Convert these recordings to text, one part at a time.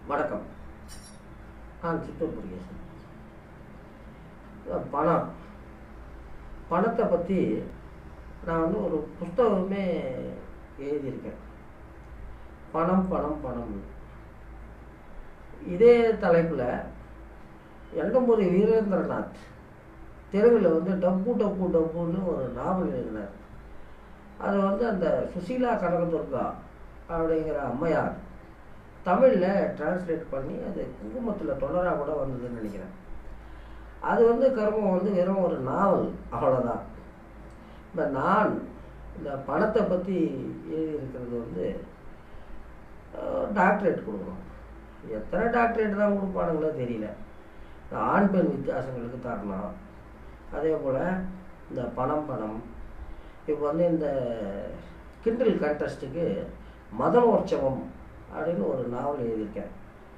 வணக்கம் நான் சித்தூர் முருகேசன் அஹ் பணம் பணத்தை பற்றி நான் வந்து ஒரு புஸ்தகமே எழுதியிருக்கேன் பணம் பணம் பணம் இதே தலைப்பில் எண்டமுறை வீரேந்திரநாத் தெருவில் வந்து டப்பு டப்பு டப்புன்னு ஒரு நாவல் எழுதினார் அது வந்து அந்த சுசீலா கனகதுர்கா அப்படிங்கிற அம்மையார் தமிழில் டிரான்ஸ்லேட் பண்ணி அது குங்குமத்தில் தொடராக கூட வந்ததுன்னு நினைக்கிறேன் அது வந்து கர்மம் வந்து வெறும் ஒரு நாவல் அவ்வளோதான் இந்த நான் இந்த பணத்தை பற்றி எழுதியிருக்கிறது வந்து டாக்டரேட் கொடுக்கணும் எத்தனை டாக்டரேட் தான் கொடுப்பானுங்களோ தெரியல இந்த ஆண் பெண் வித்தியாசங்களுக்கு தரணும் அதே போல் இந்த பணம் பணம் இப்போ வந்து இந்த கிண்டல் கண்டஸ்ட்டுக்கு மதனோற்சவம் அப்படின்னு ஒரு நாவல் எழுதியிருக்கேன்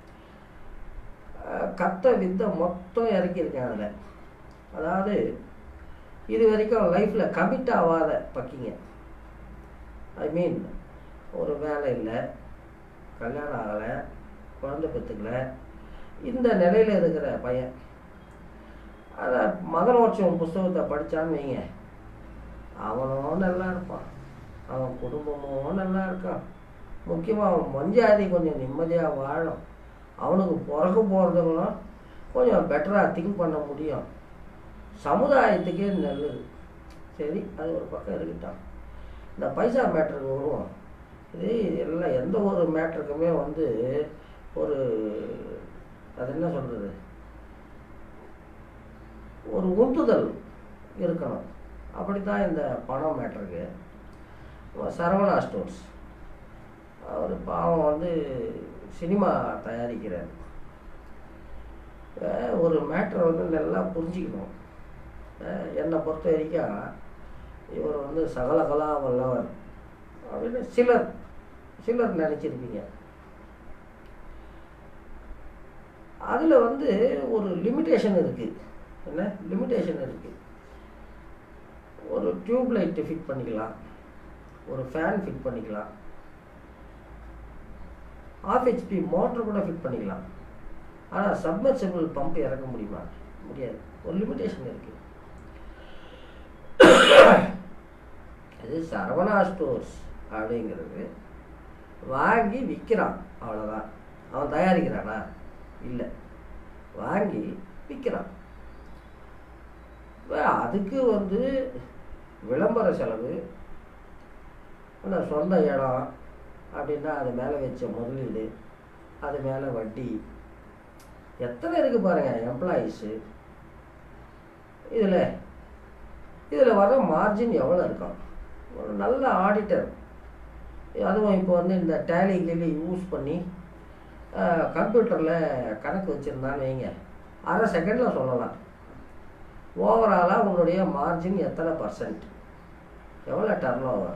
அஹ் கத்த வித்தை மொத்தம் இறக்கியிருக்கேன் அதில் அதாவது இது வரைக்கும் லைஃப்பில் கமிட் ஆகாத பக்கிங்க ஐ மீன் ஒரு வேலை இல்லை கல்யாணம் ஆகலை குழந்தை பெற்றுக்கல இந்த நிலையில் இருக்கிற பையன் அதை மதனோற்சவம் புஸ்தகத்தை படித்தான்னு வைங்க அவனும் நல்லா இருப்பான் அவன் குடும்பமும் நல்லா இருக்கான் முக்கியமாக அவன் மஞ்சாதி கொஞ்சம் நிம்மதியாக வாழும் அவனுக்கு பிறக்க போகிறதுங்களும் கொஞ்சம் பெட்டராக திங்க் பண்ண முடியும் சமுதாயத்துக்கே நல்லது சரி அது ஒரு பக்கம் இருக்கட்டும் இந்த பைசா மேட்ருக்கு வருவோம் இது எல்லாம் எந்த ஒரு மேட்ருக்குமே வந்து ஒரு அது என்ன சொல்கிறது ஒரு உந்துதல் இருக்கணும் அப்படி தான் இந்த பணம் மேட்ருக்கு சரவணா ஸ்டோர்ஸ் அவர் பாவம் வந்து சினிமா தயாரிக்கிறார் அஹ் ஒரு மேட்ரை வந்து நல்லா புரிஞ்சுக்கணும் அஹ் என்னை பொறுத்த வரைக்கும் இவர் வந்து சகல கலா வல்லவர் அப்படின்னு சிலர் சிலர் நினச்சிருப்பீங்க அதில் வந்து ஒரு லிமிட்டேஷன் இருக்குது என்ன லிமிட்டேஷன் இருக்குது ஒரு டியூப் லைட்டு ஃபிட் பண்ணிக்கலாம் ஒரு ஃபேன் ஃபிட் பண்ணிக்கலாம் ஆஃப் ஹெச்பி மோட்டர் கூட ஃபிட் பண்ணிக்கலாம் ஆனால் சப்மர்சிபிள் பம்ப் இறக்க முடியுமா முடியாது ஒரு லிமிட்டேஷன் இருக்குது அது சரவணா ஸ்டோர்ஸ் அப்படிங்கிறது வாங்கி விற்கிறான் அவ்வளோதான் அவன் தயாரிக்கிறானா இல்லை வாங்கி விற்கிறான் இப்ப அதுக்கு வந்து விளம்பர செலவு அந்த சொந்த இடம் அப்படின்னா அது மேலே வச்ச முதலீடு அது மேலே வட்டி எத்தனை இருக்குது பாருங்கள் எம்ப்ளாயீஸு இதில் இதில் வர மார்ஜின் எவ்வளோ இருக்கும் ஒரு நல்ல ஆடிட்டர் அதுவும் இப்போ வந்து இந்த டேலி கிளி யூஸ் பண்ணி கம்ப்யூட்டரில் கணக்கு வச்சுருந்தான்னு வைங்க அரை செகண்டில் சொல்லலாம் ஓவராலாக உன்னுடைய மார்ஜின் எத்தனை பர்சன்ட் எவ்வளோ டர்ன் ஓவர்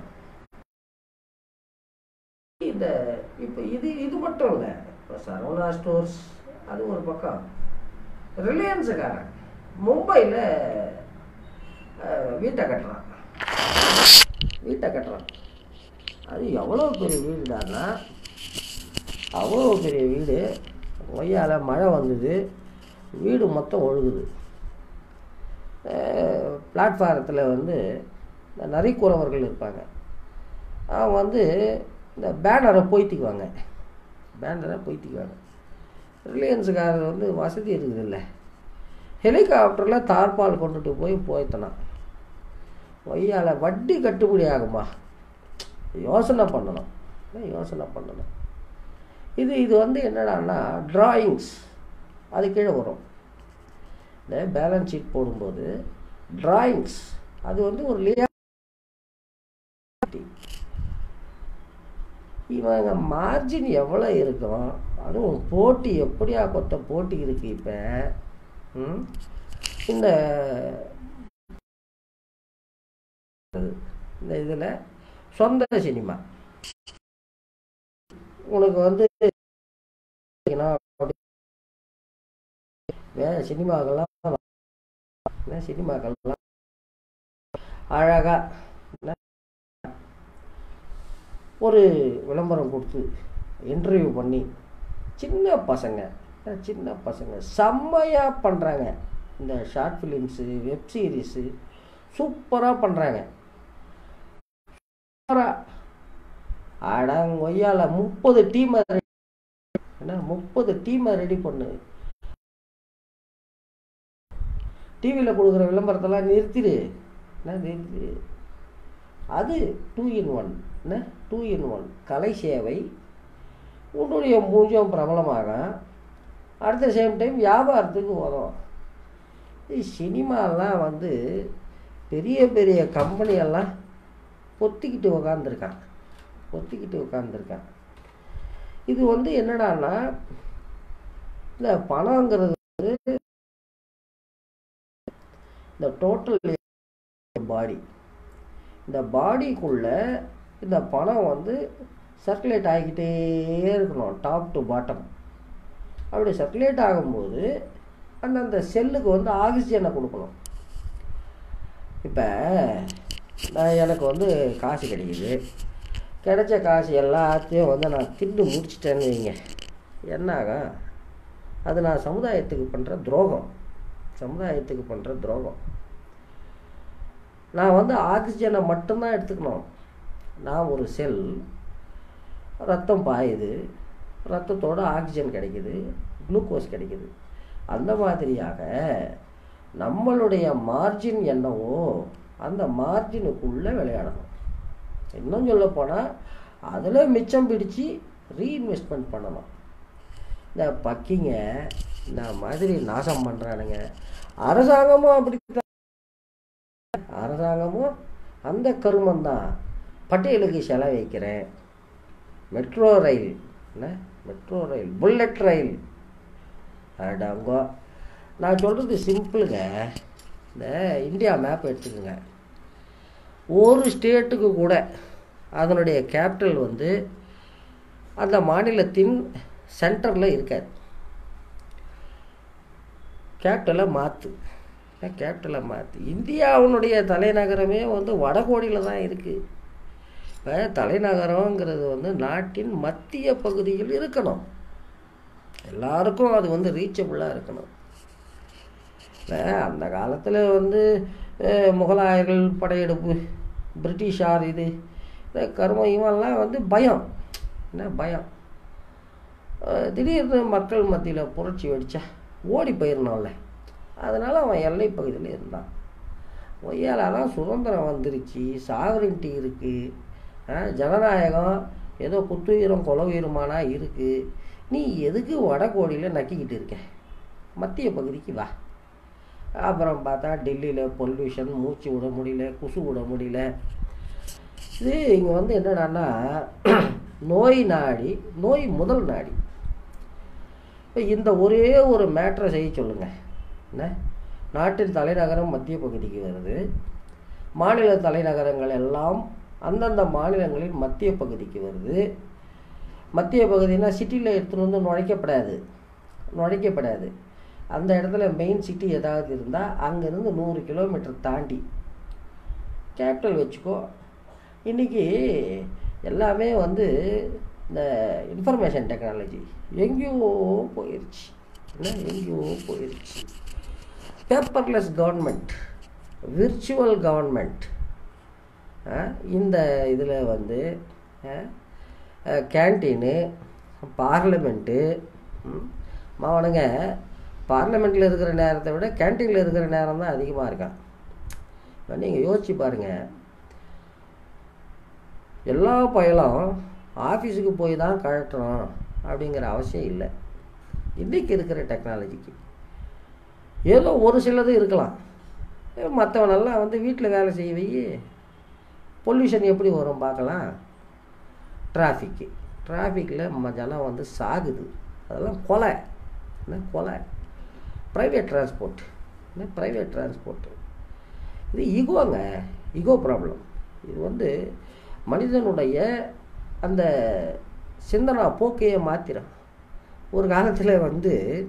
இந்த இப்போ இது இது மட்டும் இல்லை இப்போ சரவணா ஸ்டோர்ஸ் அது ஒரு பக்கம் ரிலையன்ஸுக்காரன் மும்பையில் வீட்டை கட்டுறான் வீட்டை கட்டுறான் அது எவ்வளோ பெரிய வீடுடான்னா அவ்வளோ பெரிய வீடு ஒய்யால மழை வந்தது வீடு மொத்தம் ஒழுகுது பிளாட்ஃபாரத்தில் வந்து இந்த நரிக்குறவர்கள் இருப்பாங்க அவங்க வந்து இந்த பேனரை பொய்த்திக்குவாங்க பேனரை பொய்த்திக்குவாங்க ரிலையன்ஸுக்காரர் வந்து வசதி இருக்குது இல்லை ஹெலிகாப்டரில் தார்பால் கொண்டுட்டு போய் போய்த்தனான் ஒய்யால வட்டி கட்டுப்படி ஆகுமா யோசனை பண்ணணும் யோசனை பண்ணணும் இது இது வந்து என்னடான்னா ட்ராயிங்ஸ் அது கீழே வரும் இந்த பேலன்ஸ் ஷீட் போடும்போது ட்ராயிங்ஸ் அது வந்து ஒரு லியா இவங்க மார்ஜின் எவ்வளோ இருக்கும் அதுவும் போட்டி எப்படியா கொத்த போட்டி இருக்குது இப்போ இந்த இந்த இதில் சொந்த சினிமா உனக்கு வந்து வே சினிமாக்கெல்லாம் சினிமாக்கெல்லாம் அழகாக ஒரு விளம்பரம் கொடுத்து இன்டர்வியூ பண்ணி சின்ன பசங்க அஹ் சின்ன பசங்க செம்மையாக பண்ணுறாங்க இந்த ஷார்ட் ஃபிலிம்ஸு வெப் சீரிஸு சூப்பராக பண்ணுறாங்க சூப்பராக அடங்கொய்யால முப்பது டீமை என்ன முப்பது டீமை ரெடி பண்ணு டிவியில் கொடுக்குற விளம்பரத்தெல்லாம் நிறுத்திடு என்ன நிறுத்தி அது டூ இன் ஒன் என்ன டூ இன் ஒன் கலை சேவை உன்னுடைய மூஞ்சம் பிரபலமாக அடுத்த சேம் டைம் வியாபாரத்துக்கு வரும் இது சினிமாலாம் வந்து பெரிய பெரிய கம்பெனியெல்லாம் பொத்திக்கிட்டு உக்காந்துருக்கான் பொத்திக்கிட்டு உட்காந்துருக்கான் இது வந்து என்னடான்னா இந்த பணங்கிறது வந்து இந்த டோட்டல் பாடி இந்த பாடிக்குள்ள இந்த பணம் வந்து சர்க்குலேட் ஆகிக்கிட்டே இருக்கணும் டாப் டு பாட்டம் அப்படி சர்க்குலேட் ஆகும்போது அந்தந்த செல்லுக்கு வந்து ஆக்சிஜனை கொடுக்கணும் இப்போ நான் எனக்கு வந்து காசு கிடைக்குது கிடைச்ச காசு எல்லாத்தையும் வந்து நான் திண்டு முடிச்சிட்டேன்னு வைங்க என்னாகும் அது நான் சமுதாயத்துக்கு பண்ணுற துரோகம் சமுதாயத்துக்கு பண்ணுற துரோகம் நான் வந்து ஆக்சிஜனை மட்டும்தான் எடுத்துக்கணும் நான் ஒரு செல் ரத்தம் பாயுது ரத்தத்தோட ஆக்சிஜன் கிடைக்குது குளுக்கோஸ் கிடைக்குது அந்த மாதிரியாக நம்மளுடைய மார்ஜின் என்னவோ அந்த மார்ஜினுக்குள்ளே விளையாடணும் இன்னும் சொல்ல போனால் அதில் மிச்சம் பிடிச்சி ரீஇன்வெஸ்ட்மெண்ட் பண்ணணும் இந்த பக்கிங்க இந்த மாதிரி நாசம் பண்ணுறானுங்க அரசாங்கமும் அப்படி அரசாங்கமும் அந்த கருமந்தான் பட்டியலுக்கு செலவழிக்கிறேன் மெட்ரோ ரயில் என்ன மெட்ரோ ரயில் புல்லட் ரயில் அடங்கோ நான் சொல்கிறது சிம்பிளுங்க இந்த இந்தியா மேப் எடுத்துக்கோங்க ஒரு ஸ்டேட்டுக்கு கூட அதனுடைய கேபிட்டல் வந்து அந்த மாநிலத்தின் சென்டரில் இருக்காது கேபிட்டலை மாற்று கேபிட்டலை மாற்று இந்தியாவினுடைய தலைநகரமே வந்து வடகோடியில் தான் இருக்குது இப்போ தலைநகரங்கிறது வந்து நாட்டின் மத்திய பகுதியில் இருக்கணும் எல்லாருக்கும் அது வந்து ரீச்சபிளாக இருக்கணும் இப்போ அந்த காலத்தில் வந்து அஹ், முகலாயர்கள் படையெடுப்பு பிரிட்டிஷார் இது இந்த கர்ம இவன்லாம் வந்து பயம் என்ன பயம் அஹ், திடீர்னு மக்கள் மத்தியில் புரட்சி வெடிச்சா ஓடி போயிடணும்ல அதனால் அவன் எல்லை பகுதியில் இருந்தான் ஒய்யாலெல்லாம் சுதந்திரம் வந்துருச்சு சாவரின்ட்டி இருக்குது ஜனநாயகம் ஏதோ குத்துயிரம் கொலை உயிரமானா இருக்குது நீ எதுக்கு வடகோடியில் நக்கிக்கிட்டு இருக்க மத்திய பகுதிக்கு வா அப்புறம் பார்த்தா டெல்லியில் பொல்யூஷன் மூச்சு விட முடியல குசு விட முடியல இது இங்கே வந்து என்னடான்னா நோய் நாடி நோய் முதல் நாடி இப்போ இந்த ஒரே ஒரு மேட்ரை செய்ய சொல்லுங்க என்ன நாட்டின் தலைநகரம் மத்திய பகுதிக்கு வருது மாநில தலைநகரங்கள் எல்லாம் அந்தந்த மாநிலங்களின் மத்திய பகுதிக்கு வருது மத்திய பகுதினா சிட்டியில் எடுத்துகிட்டு வந்து நுழைக்கப்படாது நுழைக்கப்படாது அந்த இடத்துல மெயின் சிட்டி ஏதாவது இருந்தால் அங்கேருந்து நூறு கிலோமீட்டர் தாண்டி கேபிட்டல் வச்சுக்கோ இன்றைக்கி எல்லாமே வந்து இந்த இன்ஃபர்மேஷன் டெக்னாலஜி எங்கேயோ போயிடுச்சு என்ன எங்கேயோ போயிடுச்சு பேப்பர்லெஸ் கவர்மெண்ட் விர்ச்சுவல் கவர்மெண்ட் இந்த இதில் வந்து கேன்டீனு பார்லிமெண்ட்டு மாவனுங்க பார்லிமெண்ட்டில் இருக்கிற நேரத்தை விட கேன்டீனில் இருக்கிற நேரம் தான் அதிகமாக இருக்கான் இப்போ நீங்கள் யோசிச்சு பாருங்கள் எல்லா பயலும் ஆஃபீஸுக்கு போய் தான் கழட்டணும் அப்படிங்கிற அவசியம் இல்லை இன்றைக்கி இருக்கிற டெக்னாலஜிக்கு ஏதோ ஒரு சிலது இருக்கலாம் மற்றவனெல்லாம் வந்து வீட்டில் வேலை செய்ய வை பொல்யூஷன் எப்படி வரும் பார்க்கலாம் டிராஃபிக்கு டிராஃபிக்கில் ம ஜனம் வந்து சாகுது அதெல்லாம் கொலை என்ன கொலை ப்ரைவேட் டிரான்ஸ்போர்ட் என்ன ப்ரைவேட் டிரான்ஸ்போர்ட்டு இது ஈகோங்க ஈகோ ப்ராப்ளம் இது வந்து மனிதனுடைய அந்த சிந்தனா போக்கையை மாற்றிடும் ஒரு காலத்தில் வந்து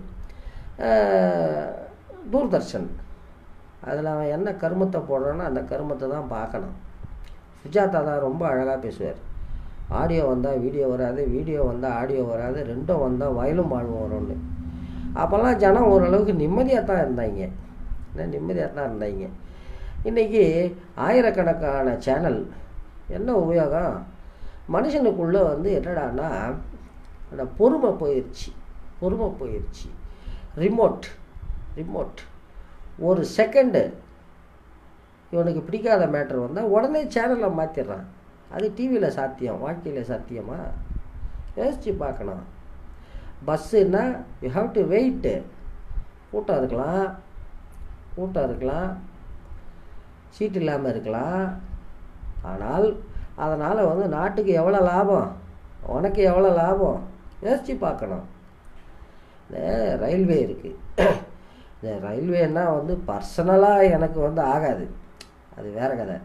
ஆஹ், தூர்தர்ஷன் அதில் அவன் என்ன கருமத்தை போடுறானோ அந்த கருமத்தை தான் பார்க்கணும் சுஜாதா தான் ரொம்ப அழகாக பேசுவார் ஆடியோ வந்தால் வீடியோ வராது வீடியோ வந்தால் ஆடியோ வராது ரெண்டும் வந்தால் வயலும் வாழ்வும் வரும்னு அப்போல்லாம் ஜனம் ஓரளவுக்கு நிம்மதியாக தான் இருந்தாங்க என்ன நிம்மதியாக தான் இருந்தாங்க இன்றைக்கி ஆயிரக்கணக்கான சேனல் என்ன உபயோகம் மனுஷனுக்குள்ளே வந்து என்னடான்னா அந்த பொறுமை போயிடுச்சு பொறுமை போயிடுச்சு ரிமோட் ரிமோட் ஒரு செகண்டு இவனுக்கு பிடிக்காத மேட்ரு வந்தால் உடனே சேனலை மாற்றிடுறான் அது டிவியில் சாத்தியம் வாழ்க்கையில் சாத்தியமா யோசித்து பார்க்கணும் பஸ்ஸுன்னா யூ ஹாவ் டு வெயிட்டு கூட்டம் இருக்கலாம் கூட்டம் இருக்கலாம் சீட் இல்லாமல் இருக்கலாம் ஆனால் அதனால் வந்து நாட்டுக்கு எவ்வளோ லாபம் உனக்கு எவ்வளோ லாபம் யோசித்து பார்க்கணும் இந்த ரயில்வே இருக்குது இந்த ரயில்வேன்னா வந்து பர்சனலாக எனக்கு வந்து ஆகாது அது வேற கதை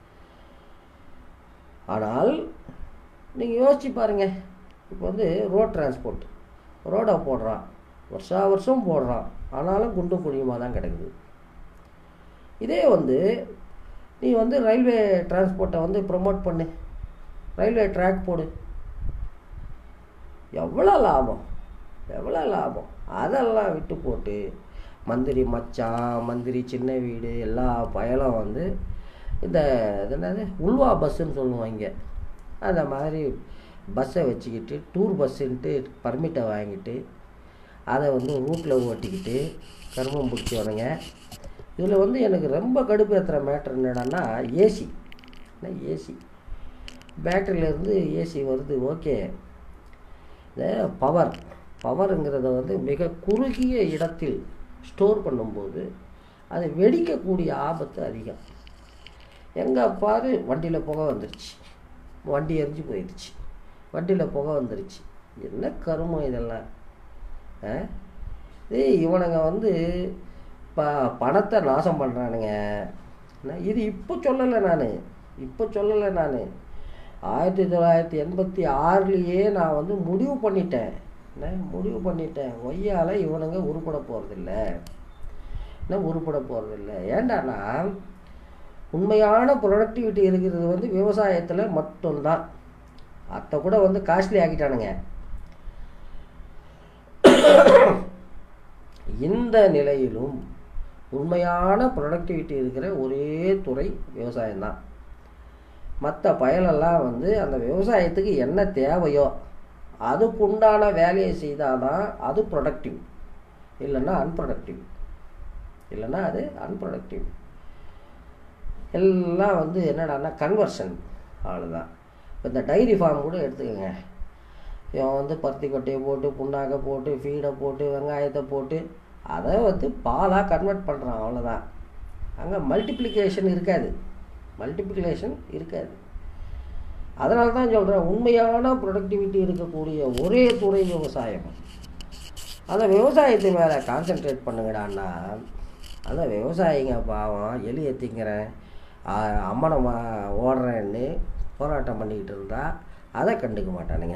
ஆனால் நீங்கள் யோசிச்சு பாருங்கள் இப்போ வந்து ரோட் டிரான்ஸ்போர்ட் ரோடை போடுறான் வருஷா வருஷம் போடுறான் ஆனாலும் குண்டும் குழியுமாக தான் கிடக்குது இதே வந்து நீ வந்து ரயில்வே டிரான்ஸ்போர்ட்டை வந்து ப்ரொமோட் பண்ணு ரயில்வே ட்ராக் போடு எவ்வளோ லாபம் எவ்வளோ லாபம் அதெல்லாம் விட்டு போட்டு மந்திரி மச்சான் மந்திரி சின்ன வீடு எல்லா பயலும் வந்து இந்த இது என்னது உள்வா பஸ்ஸுன்னு சொல்லுவாங்க அந்த மாதிரி பஸ்ஸை வச்சுக்கிட்டு டூர் பஸ்ஸுன்ட்டு பர்மிட்டை வாங்கிட்டு அதை வந்து ரூட்டில் ஓட்டிக்கிட்டு கர்மம் பிடிச்சவனுங்க இதில் வந்து எனக்கு ரொம்ப கடுப்பு ஏற்றுற மேட்ரு என்னடான்னா ஏசி என்ன ஏசி பேட்டரியிலேருந்து ஏசி வருது ஓகே இந்த பவர் பவருங்கிறத வந்து மிக குறுகிய இடத்தில் ஸ்டோர் பண்ணும்போது அது வெடிக்கக்கூடிய ஆபத்து அதிகம் எங்கே பாரு வண்டியில் புகை வந்துருச்சு வண்டி எரிஞ்சு போயிடுச்சு வண்டியில் புகை வந்துருச்சு என்ன கருமம் இதெல்லாம் ஆ ஏய் இவனுங்க வந்து ப பணத்தை நாசம் பண்ணுறானுங்க நான் இது இப்போ சொல்லலை நான் இப்போ சொல்லலை நான் ஆயிரத்தி தொள்ளாயிரத்தி எண்பத்தி ஆறுலேயே நான் வந்து முடிவு பண்ணிட்டேன் என்ன முடிவு பண்ணிட்டேன் ஒய்யால் இவனுங்க உருப்பட போகிறதில்ல என்ன உருப்பட போகிறதில்ல ஏண்டானா உண்மையான ப்ரொடக்டிவிட்டி இருக்கிறது வந்து விவசாயத்தில் மட்டும்தான் அதை கூட வந்து காஸ்ட்லி ஆக்கிட்டானுங்க இந்த நிலையிலும் உண்மையான ப்ரொடக்டிவிட்டி இருக்கிற ஒரே துறை விவசாயம்தான் மற்ற பயலெல்லாம் வந்து அந்த விவசாயத்துக்கு என்ன தேவையோ அதுக்குண்டான வேலையை செய்தால் தான் அது ப்ரொடக்டிவ் இல்லைன்னா அன்ப்ரொடக்டிவ் இல்லைன்னா அது அன்ப்ரொடக்டிவ் எல்லாம் வந்து என்னடான்னா கன்வர்ஷன் அவ்வளோதான் இப்போ இந்த டைரி ஃபார்ம் கூட எடுத்துக்கோங்க இவன் வந்து பருத்தி கொட்டையை போட்டு புண்ணாக்கை போட்டு ஃபீடை போட்டு வெங்காயத்தை போட்டு அதை வந்து பாலாக கன்வெர்ட் பண்ணுறான் அவ்வளோதான் அங்கே மல்டிப்ளிகேஷன் இருக்காது மல்டிப்ளிகேஷன் இருக்காது அதனால தான் சொல்கிறேன் உண்மையான ப்ரொடக்டிவிட்டி இருக்கக்கூடிய ஒரே துறை விவசாயம் அந்த விவசாயத்து மேலே கான்சென்ட்ரேட் பண்ணுங்கடான்னா அந்த விவசாயிங்க பாவம் எலியை திங்கிறேன் அம்மனை ஓடுறேன்னு போராட்டம் பண்ணிக்கிட்டு இருந்தால் அதை கண்டுக்க மாட்டானுங்க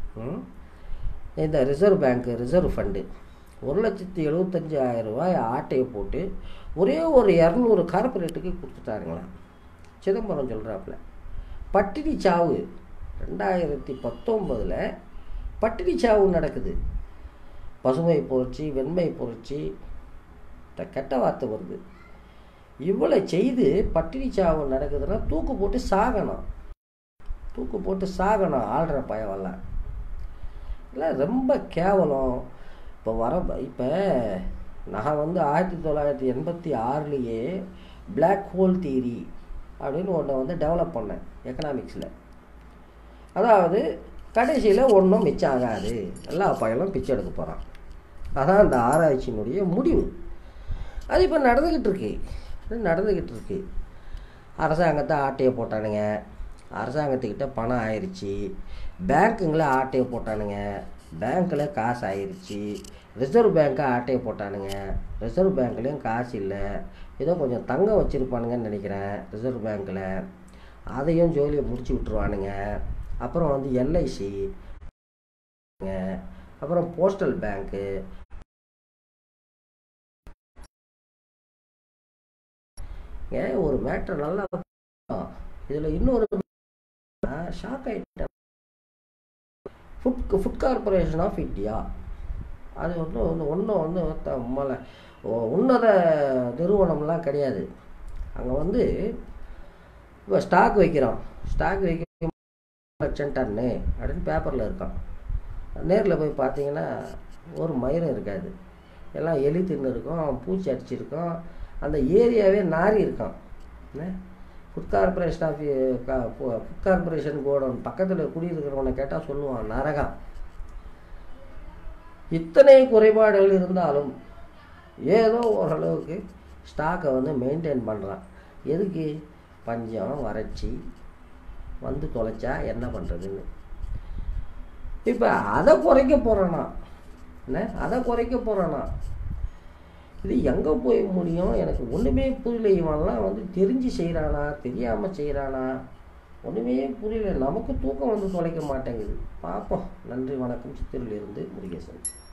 இந்த ரிசர்வ் பேங்க்கு ரிசர்வ் ஃபண்டு ஒரு லட்சத்தி எழுபத்தஞ்சாயிரம் ரூபாய் ஆட்டையை போட்டு ஒரே ஒரு இரநூறு கார்பரேட்டுக்கு கொடுத்துட்டாருங்களாம் சிதம்பரம் சொல்கிறாப்புல பட்டினி சாவு ரெண்டாயிரத்தி பத்தொம்பதில் பட்டினி சாவு நடக்குது பசுமை புரட்சி வெண்மை புரட்சி கெட்ட வார்த்தை வருது இவ்வளோ செய்து பட்டினி சாவு நடக்குதுன்னா தூக்கு போட்டு சாகணும் தூக்கு போட்டு சாகணும் ஆள்ற பயவெல்லாம் இல்லை ரொம்ப கேவலம் இப்போ வர இப்போ நான் வந்து ஆயிரத்தி தொள்ளாயிரத்தி எண்பத்தி ஆறுலேயே பிளாக் ஹோல் தியரி அப்படின்னு ஒன்று வந்து டெவலப் பண்ணேன் எக்கனாமிக்ஸில் அதாவது கடைசியில் ஒன்றும் மிச்சம் ஆகாது எல்லா பயலும் பிச்சை எடுக்க போகிறான் அதான் அந்த ஆராய்ச்சியினுடைய முடிவு அது இப்போ நடந்துக்கிட்டு இருக்கு நடந்துக்கிட்டு இருக்கு அரசாங்கத்தை ஆட்டையை போட்டானுங்க அரசாங்கத்துக்கிட்ட பணம் ஆயிடுச்சு பேங்க்குங்களை ஆட்டையை போட்டானுங்க பேங்க்கில் காசு ஆயிடுச்சு ரிசர்வ் பேங்க்கை ஆட்டையை போட்டானுங்க ரிசர்வ் பேங்க்லேயும் காசு இல்லை ஏதோ கொஞ்சம் தங்கம் வச்சுருப்பானுங்கன்னு நினைக்கிறேன் ரிசர்வ் பேங்க்கில் அதையும் ஜோலியை முடிச்சு விட்ருவானுங்க அப்புறம் வந்து எல்ஐசி அப்புறம் போஸ்டல் பேங்க்கு ஏன் ஒரு மேட்ரு நல்லா இதில் இன்னொரு ஷாக் ஆகிட்டேன் food food corporation of India அது வந்து வந்து ஒன்றும் வந்து த- மல ஒ- உன்னத நிறுவனம்லாம் கிடையாது அங்கே வந்து இப்போ ஸ்டாக் வைக்கிறோம் ஸ்டாக் வைக்க லட்சம் டன்னு அப்படின்னு பேப்பரில் இருக்கான் நேரில் போய் பார்த்தீங்கன்னா ஒரு மயிரும் இருக்காது எல்லாம் எலி தின்னு இருக்கும் பூச்சி அடிச்சிருக்கும் அந்த ஏரியாவே நாரி இருக்கும் என்ன food corporation of food corporation godown பக்கத்தில் குடியிருக்கிறவனை கேட்டால் சொல்லுவான் நரகம் இத்தனை குறைபாடுகள் இருந்தாலும் ஏதோ ஓரளவுக்கு ஸ்டாக்கை வந்து மெயின்டைன் பண்ணுறான் எதுக்கு பஞ்சம் வறட்சி வந்து தொலைச்சா என்ன பண்ணுறதுன்னு இப்போ அதை குறைக்க போகிறானா என்ன அதை குறைக்க போகிறானா இது எங்கே போய் முடியும் எனக்கு ஒன்றுமே புரியல இவன்லாம் வந்து தெரிஞ்சு செய்கிறானா தெரியாமல் செய்கிறானா ஒன்றுமே புரியல நமக்கு தூக்கம் வந்து தொலைக்க மாட்டேங்குது பார்ப்போம் நன்றி வணக்கம் சித்தூரிலிருந்து முருகேசன்